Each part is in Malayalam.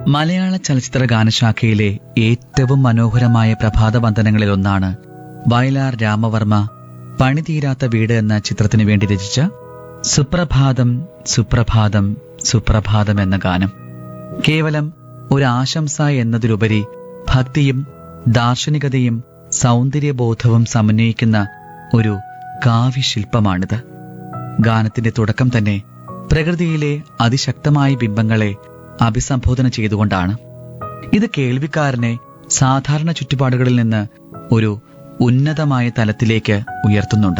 മലയാള ചലച്ചിത്ര ഗാനശാഖയിലെ ഏറ്റവും മനോഹരമായ പ്രഭാതവന്ദനങ്ങളിൽ ഒന്നാണ് വയലാർ രാമവർമ്മ പണിതീരാത്ത വീട് എന്ന ചിത്രത്തിനു വേണ്ടി രചിച്ച സുപ്രഭാതം സുപ്രഭാതം സുപ്രഭാതം എന്ന ഗാനം കേവലം ഒരു ആശംസ എന്നതിലുപരി ഭക്തിയും ദാർശനികതയും സൗന്ദര്യബോധവും സമന്വയിക്കുന്ന ഒരു കാവ്യശില്പമാണിത് ഗാനത്തിന്റെ തുടക്കം തന്നെ പ്രകൃതിയിലെ അതിശക്തമായ ബിംബങ്ങളെ അഭിസംബോധന ചെയ്തുകൊണ്ടാണ് ഇത് കേൾവിക്കാരനെ സാധാരണ ചുറ്റുപാടുകളിൽ നിന്ന് ഒരു ഉന്നതമായ തലത്തിലേക്ക് ഉയർത്തുന്നുണ്ട്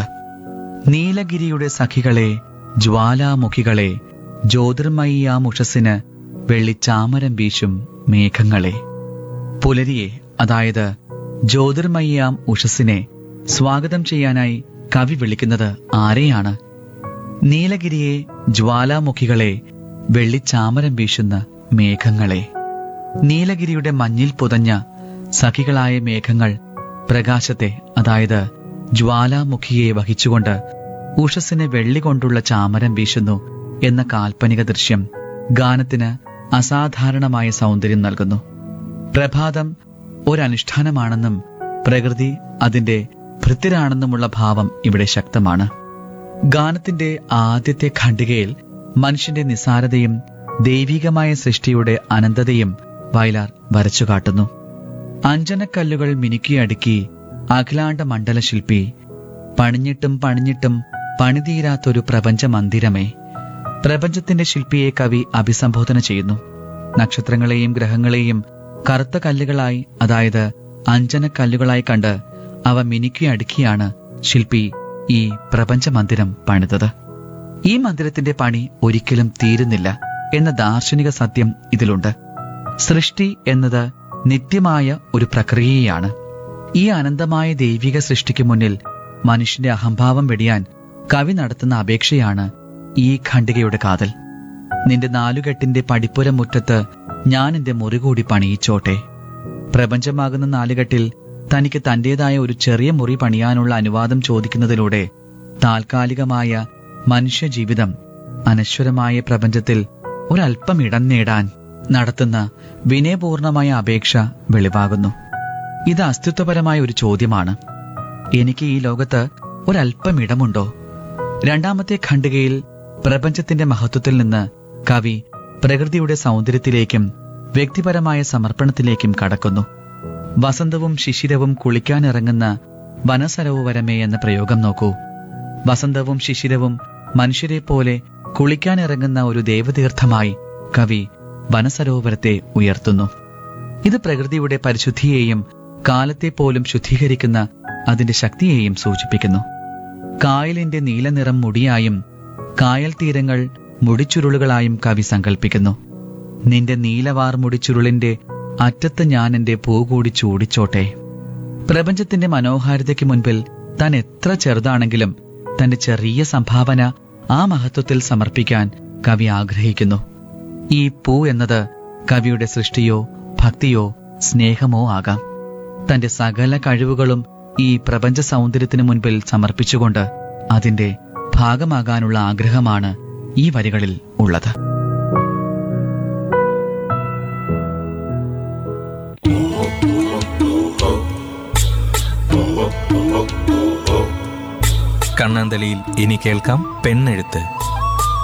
നീലഗിരിയുടെ സഖികളെ ജ്വാലാമുഖികളെ ജ്യോതിർമയ്യാമുഷസ്സിന് വെള്ളിച്ചാമരം വീശും മേഘങ്ങളെ പുലരിയെ അതായത് ജ്യോതിർമയ്യാം ഉഷസ്സിനെ സ്വാഗതം ചെയ്യാനായി കവി വിളിക്കുന്നത് ആരെയാണ് നീലഗിരിയെ ജ്വാലാമുഖികളെ വെള്ളിച്ചാമരം വീശുന്ന മേഘങ്ങളെ നീലഗിരിയുടെ മഞ്ഞിൽ പുതഞ്ഞ സഖികളായ മേഘങ്ങൾ പ്രകാശത്തെ അതായത് ജ്വാലാമുഖിയെ വഹിച്ചുകൊണ്ട് ഉഷസ്സിനെ വെള്ളി കൊണ്ടുള്ള ചാമരം വീശുന്നു എന്ന കാൽപ്പനിക ദൃശ്യം ഗാനത്തിന് അസാധാരണമായ സൗന്ദര്യം നൽകുന്നു പ്രഭാതം ഒരനുഷ്ഠാനമാണെന്നും പ്രകൃതി അതിന്റെ ഭൃത്യരാണെന്നുമുള്ള ഭാവം ഇവിടെ ശക്തമാണ് ഗാനത്തിന്റെ ആദ്യത്തെ ഖണ്ഡികയിൽ മനുഷ്യന്റെ നിസാരതയും ദൈവികമായ സൃഷ്ടിയുടെ അനന്തതയും വയലാർ വരച്ചുകാട്ടുന്നു അഞ്ജനക്കല്ലുകൾ മിനുക്കിയടുക്കി അഖിലാണ്ട മണ്ഡല ശില്പി പണിഞ്ഞിട്ടും പണിഞ്ഞിട്ടും പണിതീരാത്തൊരു പ്രപഞ്ച മന്ദിരമേ പ്രപഞ്ചത്തിന്റെ ശില്പിയെ കവി അഭിസംബോധന ചെയ്യുന്നു നക്ഷത്രങ്ങളെയും ഗ്രഹങ്ങളെയും കറുത്ത കല്ലുകളായി അതായത് അഞ്ജനക്കല്ലുകളായി കണ്ട് അവ മിനുക്കി അടുക്കിയാണ് ശില്പി ഈ പ്രപഞ്ച മന്ദിരം പണിതത് ഈ മന്ദിരത്തിന്റെ പണി ഒരിക്കലും തീരുന്നില്ല എന്ന ദാർശനിക സത്യം ഇതിലുണ്ട് സൃഷ്ടി എന്നത് നിത്യമായ ഒരു പ്രക്രിയയാണ് ഈ അനന്തമായ ദൈവിക സൃഷ്ടിക്ക് മുന്നിൽ മനുഷ്യന്റെ അഹംഭാവം വെടിയാൻ കവി നടത്തുന്ന അപേക്ഷയാണ് ഈ ഖണ്ഡികയുടെ കാതൽ നിന്റെ നാലുകെട്ടിന്റെ പടിപ്പുര മുറ്റത്ത് ഞാൻ എന്റെ മുറി കൂടി പണിയിച്ചോട്ടെ പ്രപഞ്ചമാകുന്ന നാലുകെട്ടിൽ തനിക്ക് തന്റേതായ ഒരു ചെറിയ മുറി പണിയാനുള്ള അനുവാദം ചോദിക്കുന്നതിലൂടെ താൽക്കാലികമായ മനുഷ്യജീവിതം അനശ്വരമായ പ്രപഞ്ചത്തിൽ ഒരല്പം ഇടം നേടാൻ നടത്തുന്ന വിനയപൂർണമായ അപേക്ഷ വെളിവാകുന്നു ഇത് അസ്തിത്വപരമായ ഒരു ചോദ്യമാണ് എനിക്ക് ഈ ലോകത്ത് ഒരല്പം ഇടമുണ്ടോ രണ്ടാമത്തെ ഖണ്ഡികയിൽ പ്രപഞ്ചത്തിന്റെ മഹത്വത്തിൽ നിന്ന് കവി പ്രകൃതിയുടെ സൗന്ദര്യത്തിലേക്കും വ്യക്തിപരമായ സമർപ്പണത്തിലേക്കും കടക്കുന്നു വസന്തവും ശിശിരവും കുളിക്കാനിറങ്ങുന്ന വനസരോവരമേ എന്ന പ്രയോഗം നോക്കൂ വസന്തവും ശിശിരവും മനുഷ്യരെ പോലെ കുളിക്കാനിറങ്ങുന്ന ഒരു ദേവതീർത്ഥമായി കവി വനസരോവരത്തെ ഉയർത്തുന്നു ഇത് പ്രകൃതിയുടെ പരിശുദ്ധിയെയും കാലത്തെ പോലും ശുദ്ധീകരിക്കുന്ന അതിന്റെ ശക്തിയെയും സൂചിപ്പിക്കുന്നു കായലിന്റെ നീലനിറം മുടിയായും കായൽ തീരങ്ങൾ മുടിച്ചുരുളുകളായും കവി സങ്കല്പിക്കുന്നു നിന്റെ നീലവാർ മുടിച്ചുരുളിന്റെ അറ്റത്ത് ഞാൻ എന്റെ പൂ കൂടി ചൂടിച്ചോട്ടെ പ്രപഞ്ചത്തിന്റെ മനോഹാരിതയ്ക്ക് മുൻപിൽ താൻ എത്ര ചെറുതാണെങ്കിലും തന്റെ ചെറിയ സംഭാവന ആ മഹത്വത്തിൽ സമർപ്പിക്കാൻ കവി ആഗ്രഹിക്കുന്നു ഈ പൂ എന്നത് കവിയുടെ സൃഷ്ടിയോ ഭക്തിയോ സ്നേഹമോ ആകാം തന്റെ സകല കഴിവുകളും ഈ പ്രപഞ്ച സൗന്ദര്യത്തിന് മുൻപിൽ സമർപ്പിച്ചുകൊണ്ട് അതിന്റെ ഭാഗമാകാനുള്ള ആഗ്രഹമാണ് ഈ വരികളിൽ ഉള്ളത് കണ്ണാന്തളിയിൽ ഇനി കേൾക്കാം പെണ്ണെഴുത്ത്